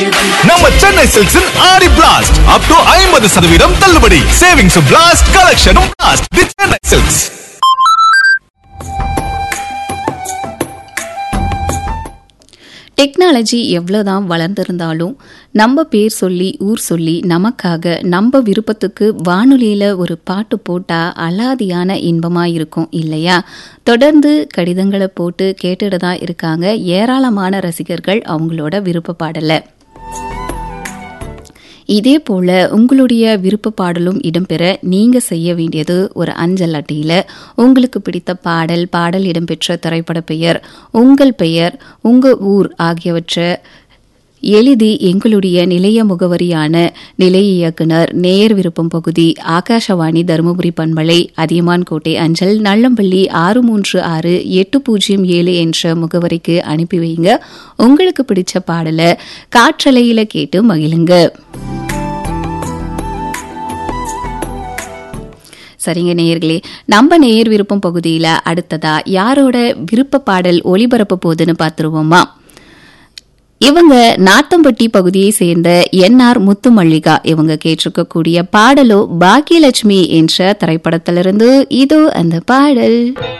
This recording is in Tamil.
நம்ம சென்னை சில்க்ஸின் ஆடி பிளாஸ்ட் அப் டு ஐம்பது சதவீதம் தள்ளுபடி சேவிங்ஸ் பிளாஸ்ட் கலெக்ஷனும் blast the Chennai Silks technology எவ்வளோதான் வளர்ந்திருந்தாலும் நம்ம பேர் சொல்லி ஊர் சொல்லி நமக்காக நம்ம விருப்பத்துக்கு வானொலியில் ஒரு பாட்டு போட்டால் அலாதியான இன்பமாக இருக்கும் இல்லையா தொடர்ந்து கடிதங்களை போட்டு கேட்டுட்டு தான் இருக்காங்க ஏராளமான ரசிகர்கள் அவங்களோட விருப்ப பாடலை இதே போல உங்களுடைய விருப்ப பாடலும் இடம்பெற நீங்க செய்ய வேண்டியது ஒரு அஞ்சல் அட்டையில உங்களுக்கு பிடித்த பாடல் பாடல் இடம்பெற்ற திரைப்பட பெயர் உங்கள் பெயர் உங்க ஊர் ஆகியவற்றை எழுதி எங்களுடைய நிலைய முகவரியான நிலைய இயக்குனர் நேர் விருப்பம் பகுதி ஆகாஷவாணி தருமபுரி பண்பலை அதியமான் கோட்டை அஞ்சல் நல்லம்பள்ளி ஆறு மூன்று ஆறு எட்டு பூஜ்ஜியம் ஏழு என்ற முகவரிக்கு அனுப்பி வைங்க உங்களுக்கு பிடிச்ச பாடலை காற்றலையில கேட்டு மகிழுங்க சரிங்க நேயர்களே நம்ம நேயர் விருப்பம் பகுதியில் அடுத்ததா யாரோட விருப்ப பாடல் ஒளிபரப்ப போகுதுன்னு பார்த்துருவோமா இவங்க நாத்தம்பட்டி பகுதியை சேர்ந்த என்ஆர் முத்துமல்லிகா இவங்க கேட்டிருக்கக்கூடிய பாடலோ பாக்கியலட்சுமி என்ற திரைப்படத்திலிருந்து இதோ அந்த பாடல்